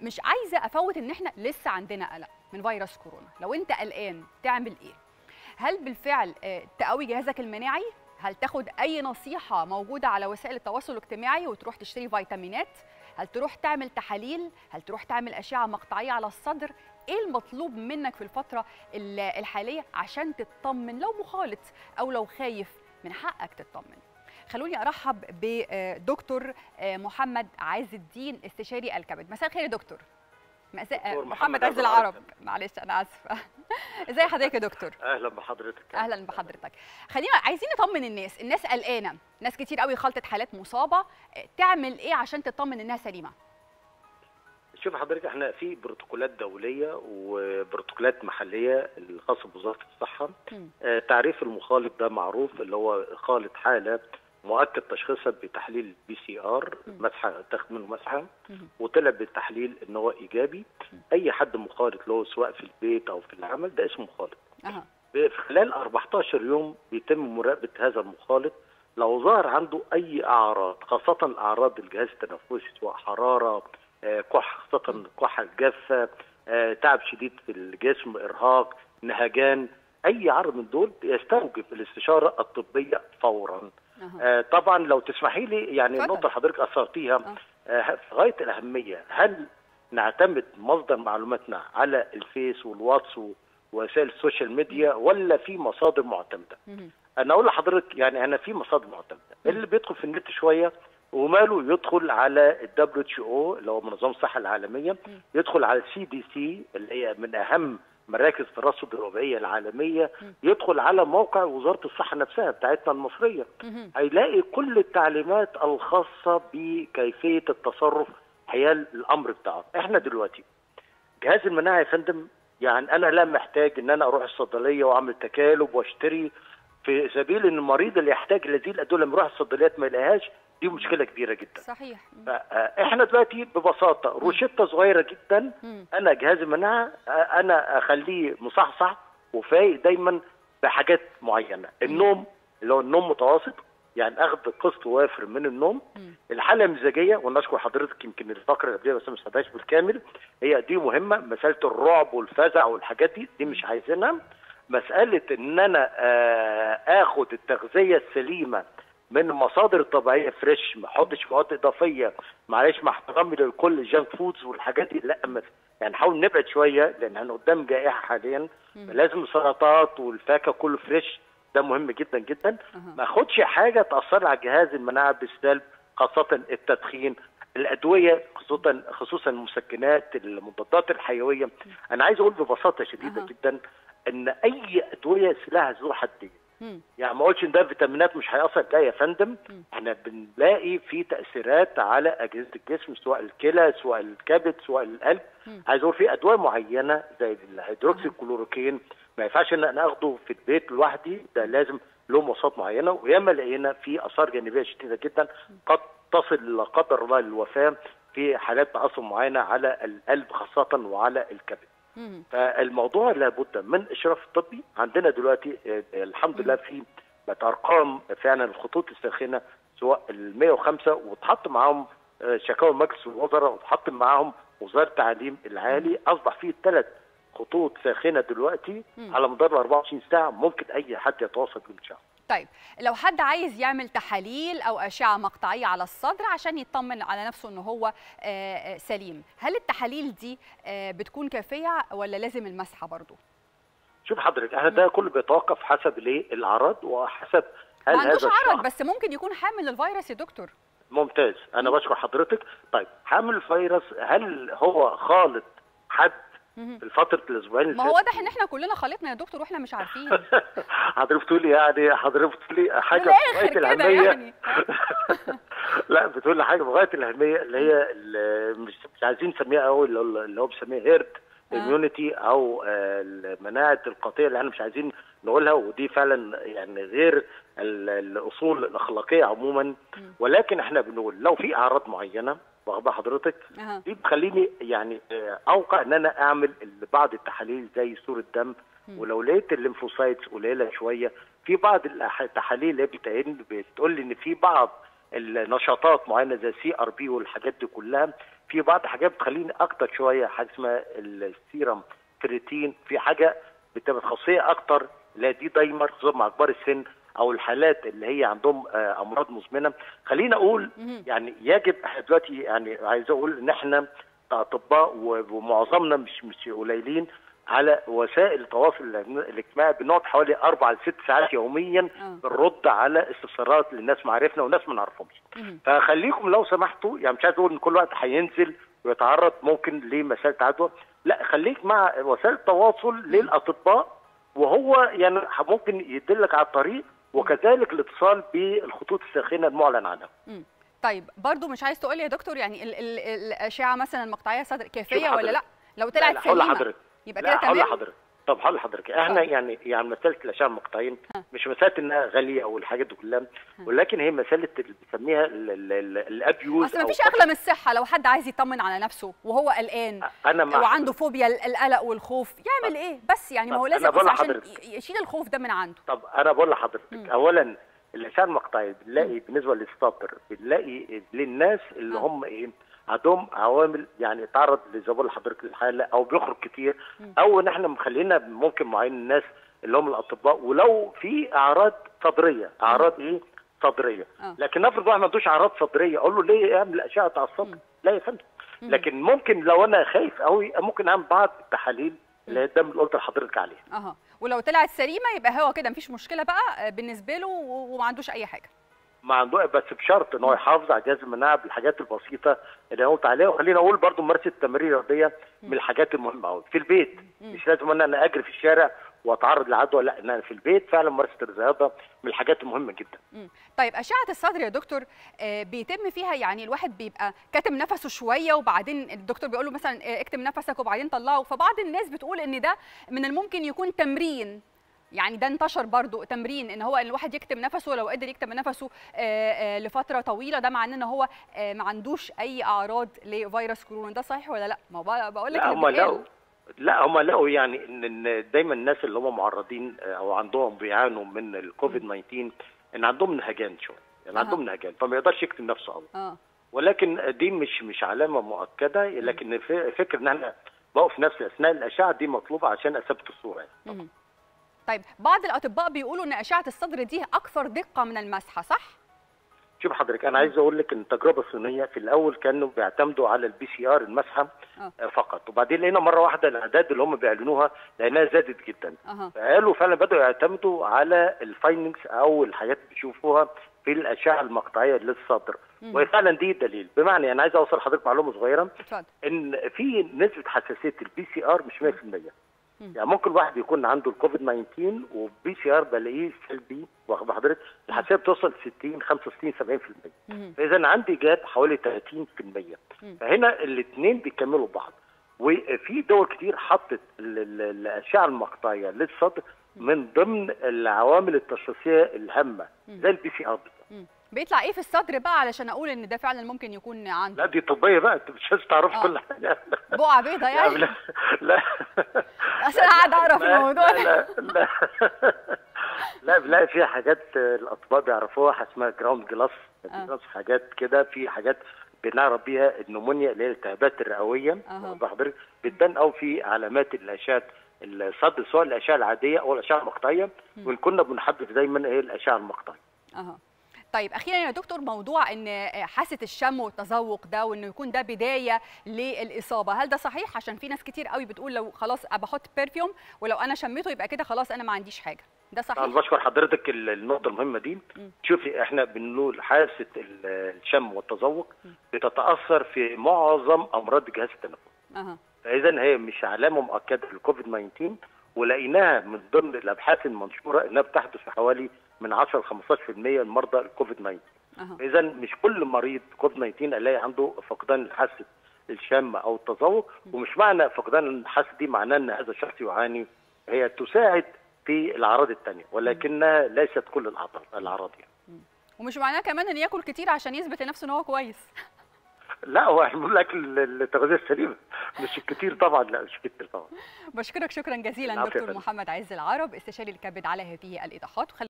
مش عايزه افوت ان احنا لسه عندنا قلق من فيروس كورونا لو انت قلقان تعمل ايه هل بالفعل آه، تقوي جهازك المناعي هل تاخد اي نصيحه موجوده على وسائل التواصل الاجتماعي وتروح تشتري فيتامينات هل تروح تعمل تحاليل هل تروح تعمل اشعه مقطعيه على الصدر ايه المطلوب منك في الفتره ال- الحاليه عشان تطمن لو مخالط او لو خايف من حقك تطمن خلوني ارحب بدكتور محمد عز الدين استشاري الكبد مساء الخير يا دكتور مساء دكتور محمد محمد عز عز العرب العرب. معلش انا اسفه ازي حضرتك يا دكتور اهلا بحضرتك اهلا بحضرتك خلينا عايزين نطمن الناس الناس قلقانه ناس كتير قوي خلطت حالات مصابه تعمل ايه عشان تطمن انها سليمه شوف حضرتك احنا في بروتوكولات دوليه وبروتوكولات محليه الخاصه بوزاره الصحه مم. آه تعريف المخالط ده معروف اللي هو خالط حاله مؤكد تشخيصها بتحليل بي سي ار مم. مسحه تاخد منه مسحه مم. وطلع بالتحليل ان هو ايجابي اي حد مخالط له سواء في البيت او في العمل ده اسمه مخالط اها في خلال 14 يوم بيتم مراقبه هذا المخالط لو ظهر عنده اي اعراض خاصه اعراض الجهاز التنفسي سواء حراره آه، كح خاصه كحه جافه آه، تعب شديد في الجسم ارهاق نهجان اي عرض من دول يستوجب الاستشاره الطبيه فورا اها آه، طبعا لو تسمحي لي يعني اتفضل. النقطه اللي حضرتك اثرتيها آه. آه، في غايه الاهميه هل نعتمد مصدر معلوماتنا على الفيس والواتس ووسائل السوشيال ميديا ولا في مصادر معتمده؟ مهم. انا اقول لحضرتك يعني انا في مصادر معتمده اللي بيدخل في النت شويه وماله يدخل على الدبليو اتش او اللي هو منظمه الصحه العالميه يدخل على السي دي سي اللي هي من اهم مراكز الترصد الوبائيه العالميه يدخل على موقع وزاره الصحه نفسها بتاعتنا المصريه مهم. هيلاقي كل التعليمات الخاصه بكيفيه التصرف حيال الامر بتاعه احنا دلوقتي جهاز المناعه يا فندم يعني انا لا محتاج ان انا اروح الصيدليه واعمل تكالب واشتري في سبيل ان المريض اللي يحتاج لهذه الادويه لما يروح الصيدليات ما يلاقيهاش دي مشكله كبيره جدا صحيح مم. فاحنا دلوقتي ببساطه روشته صغيره جدا مم. انا جهاز المناعه آه، انا اخليه مصحصح وفايق دايما بحاجات معينه النوم اللي هو النوم متواصل يعني اخذ قسط وافر من النوم مم. الحاله المزاجيه ونشكر حضرتك يمكن الفقره اللي قبلها بس ما سمعتهاش بالكامل هي دي مهمه مساله الرعب والفزع والحاجات دي دي مش عايزينها مساله ان انا آه، اخد التغذيه السليمه من مصادر طبيعيه فريش ما احطش مواد اضافيه معلش مع احترامي لكل الجانك فودز والحاجات دي لا ما يعني نحاول نبعد شويه لان احنا قدام جائحه حاليا لازم السلطات والفاكهه كله فريش ده مهم جدا جدا أها. ما اخدش حاجه تاثر على جهاز المناعه بالسلب خاصه التدخين الادويه خصوصا خصوصا المسكنات المضادات الحيويه انا عايز اقول ببساطه شديده أها. جدا ان اي ادويه سلاح ذو حدين مم. يعني ما اقولش ان ده فيتامينات مش هيأثر لا يا فندم احنا بنلاقي في تأثيرات على أجهزة الجسم سواء الكلى سواء الكبد سواء القلب عايز اقول في أدوية معينة زي الهيدروكسي كلوروكين ما ينفعش ان انا اخده في البيت لوحدي ده لازم له مواصفات معينة وياما لقينا في آثار جانبية شديدة جدا قد تصل لا قدر الله للوفاة في حالات تعصب معينة على القلب خاصة وعلى الكبد مم. فالموضوع لابد من اشراف طبي عندنا دلوقتي آه، الحمد لله في بقت ارقام فعلا الخطوط الساخنه سواء ال 105 واتحط معاهم آه، شكاوى مجلس الوزراء واتحط معاهم وزاره التعليم العالي اصبح في ثلاث خطوط ساخنه دلوقتي مم. على مدار ال 24 ساعه ممكن اي حد يتواصل بيه ان شاء الله طيب لو حد عايز يعمل تحاليل او اشعه مقطعيه على الصدر عشان يطمن على نفسه ان هو آه، آه، سليم هل التحاليل دي آه، بتكون كافيه ولا لازم المسحه برضو شوف حضرتك احنا ده كله بيتوقف حسب الايه الاعراض وحسب هل ما عندوش هذا عرض الشخص بس ممكن يكون حامل الفيروس يا دكتور ممتاز انا بشكر حضرتك طيب حامل الفيروس هل هو خالط حد مهم. في فتره الاسبوعين اللي ما هو فاتوا؟ واضح ان احنا كلنا خلطنا يا دكتور واحنا مش عارفين حضرتك بتقولي يعني حضرتك بتقولي حاجه من الآخر بغايه كده الاهميه يعني. لا بتقولي حاجه بغايه الاهميه اللي هي اللي مش مش عايزين نسميها قوي اللي هو- اللي هو بيسميها هيرد آه. اميونيتي او آه، مناعه القطيع اللي احنا مش عايزين نقولها ودي فعلا يعني غير ال- الاصول الاخلاقيه عموما ولكن احنا بنقول لو في اعراض معينه واخد بال حضرتك أها. دي بتخليني يعني آه، اوقع ان انا اعمل ال- بعض التحاليل زي صوره دم ولو لقيت الليمفوسايتس قليله شويه في بعض الأح- التحاليل اللي بتقول بتقول لي ان في بعض النشاطات معينه زي سي ار بي والحاجات دي كلها في بعض حاجات بتخليني اكتر شويه حاجه اسمها السيرم كريتين في حاجه بتبقى خاصيه اكتر لا دي دايمر خصوصا مع كبار السن او الحالات اللي هي عندهم آه، امراض مزمنه خلينا اقول مهم. يعني يجب احنا دلوقتي يعني عايز اقول ان احنا كاطباء و- ومعظمنا مش مش قليلين على وسائل التواصل الاجتماعي بنقعد حوالي اربع لست ساعات يوميا آه. بنرد على استفسارات للناس معرفنا وناس ما نعرفهمش مهم. فخليكم لو سمحتوا يعني مش عايز اقول ان كل وقت هينزل ويتعرض ممكن لمسائل تعدوى لا خليك مع وسائل التواصل للاطباء وهو يعني ممكن يدلك على الطريق وكذلك الاتصال بالخطوط الساخنه المعلن عنها مم. طيب برضو مش عايز تقول لي يا دكتور يعني ال ال الاشعه مثلا المقطعيه صدر كافيه شوف ولا لا حضرتك. لو لا طلعت لا هقول سليمه لحضرتك يبقى لا كده هقول تمام لحضرتك طب هقول لحضرتك احنا اتفضل. يعني يعني مساله الاشعه المقطعين ها. مش مساله انها غاليه او الحاجات دي كلها ولكن هي مساله اللي بنسميها ال- ال- ال- الابيوز اصل أو مفيش اغلى من الصحه لو حد عايز يطمن على نفسه وهو قلقان انا مع وعنده فوبيا ال- القلق والخوف يعمل ايه بس يعني ما هو طب لازم أنا بقول أصل عشان لحضرتك. ي- يشيل الخوف ده من عنده طب انا بقول لحضرتك مم. اولا الاشعه المقطعيه بنلاقي بالنسبه للستابر بنلاقي للناس اللي آه. هم ايه عندهم عوامل يعني تعرض زي ما بقول لحضرتك الحاله او بيخرج كتير مم. او ان احنا مخلينا ممكن معين الناس اللي هم الاطباء ولو في اعراض صدريه اعراض ايه صدريه آه. لكن نفرض واحد ما عندوش اعراض صدريه اقول له ليه اعمل اشعه على الصدر مم. لا يا فندم مم. لكن ممكن لو انا خايف قوي ممكن اعمل بعض التحاليل اللي هي الدم اللي قلت لحضرتك عليها اها ولو طلعت سليمه يبقى هو كده مفيش مشكله بقى آه، بالنسبه له و- وما عندوش اي حاجه ما عنده بس بشرط ان هو يحافظ على جهاز المناعه بالحاجات البسيطه اللي انا قلت عليها وخلينا اقول برضو ممارسه التمارين الرياضيه من الحاجات المهمه قوي في البيت مم. مش لازم ان انا اجري في الشارع واتعرض لعدوى لا ان انا في البيت فعلا ممارسه الرياضه من الحاجات المهمه جدا مم. طيب أشعة الصدر يا دكتور آه، بيتم فيها يعني الواحد بيبقى كاتم نفسه شوية وبعدين الدكتور بيقول له مثلا آه، اكتم نفسك وبعدين طلعه فبعض الناس بتقول إن ده من الممكن يكون تمرين يعني ده انتشر برضو تمرين ان هو ان الواحد يكتم نفسه لو قدر يكتم نفسه آه، آه، لفتره طويله ده معناه ان هو آه، ما عندوش اي اعراض لفيروس كورونا ده صحيح ولا لا ما هو بقول لك لا اللي هم بيتقال. لقوا لا هم لقوا يعني ان إن دايما الناس اللي هم معرضين آه، او عندهم بيعانوا من الكوفيد 19 ان عندهم نهجان شويه يعني أها. عندهم نهجان فما يقدرش يكتم نفسه قوي اه ولكن دي مش مش علامه مؤكده لكن ف- فكر ان احنا بقف نفسي اثناء الاشعه دي مطلوبه عشان اثبت الصوره يعني. مم. طيب بعض الاطباء بيقولوا ان اشعه الصدر دي اكثر دقه من المسحه صح شوف حضرتك انا عايز اقول لك ان التجربه الصينيه في الاول كانوا بيعتمدوا على البي سي ار المسحه آه. آه، فقط وبعدين لقينا مره واحده الاعداد اللي هم بيعلنوها لانها زادت جدا اها فقالوا فعلا بداوا يعتمدوا على الفايندنجز او الحاجات اللي بيشوفوها في الاشعه المقطعيه للصدر مم. وفعلا دي دليل بمعنى انا عايز اوصل لحضرتك معلومه صغيره اتفضل ان في نسبه حساسيه البي سي ار مش 100% مم. يعني ممكن واحد يكون عنده الكوفيد 19 وبي سي ار بلاقيه سلبي واخد بحضرتك الحساسيه بتوصل 60 65 70% مم. فاذا عندي جاب حوالي 30% مم. فهنا الاثنين بيكملوا بعض وفي دول كتير حطت ال- ال- الاشعه المقطعيه للصدر من ضمن العوامل التشخيصيه الهامه مم. زي البي سي ار مم. بيطلع ايه في الصدر بقى علشان اقول ان ده فعلا ممكن يكون عنده لا دي طبيه بقى انت مش لازم تعرف آه. كل حاجه بقعه بيضه لا يعني لا لا اصل انا قاعد اعرف لا- الموضوع ده لا لا لا بنلاقي فيها حاجات الاطباء بيعرفوها حاجة اسمها جراوند جلاس آه. حاجات كده في حاجات بنعرف بيها النمونيا اللي هي الالتهابات الرئويه أها. واخد حضرتك بتبان او في علامات الاشعه الصدر سواء الاشعه العاديه او الاشعه المقطعيه مم. وان كنا بنحدد دايما ايه الاشعه المقطعيه اها طيب اخيرا يا دكتور موضوع ان حاسه الشم والتذوق ده وانه يكون ده بدايه للاصابه هل ده صحيح عشان في ناس كتير قوي بتقول لو خلاص بحط برفيوم ولو انا شميته يبقى كده خلاص انا ما عنديش حاجه ده طبعا صحيح بشكر حضرتك ال- النقطه المهمه دي مم. شوفي احنا بنقول حاسه ال- الشم والتذوق مم. بتتاثر في معظم امراض الجهاز التنفسي اها فاذا هي مش علامه مؤكده للكوفيد 19 ولقيناها من ضمن الابحاث المنشوره انها بتحدث في حوالي من 10 ل 15% من مرضى الكوفيد 19 اها اذا مش كل مريض كوفيد 19 الاقي عنده فقدان حاسه الشم او التذوق ومش معنى فقدان الحاسه دي معناه ان هذا الشخص يعاني هي تساعد في الاعراض الثانيه ولكنها ليست كل الاعراض الاعراض يعني ومش معناه كمان ان ياكل كتير عشان يثبت لنفسه ان هو كويس لا هو احنا بنقول لك ال- التغذيه السليمه مش كتير طبعا لا مش كتير طبعا بشكرك شكرا جزيلا العفو يا دكتور فندم. محمد عز العرب استشاري الكبد على هذه الايضاحات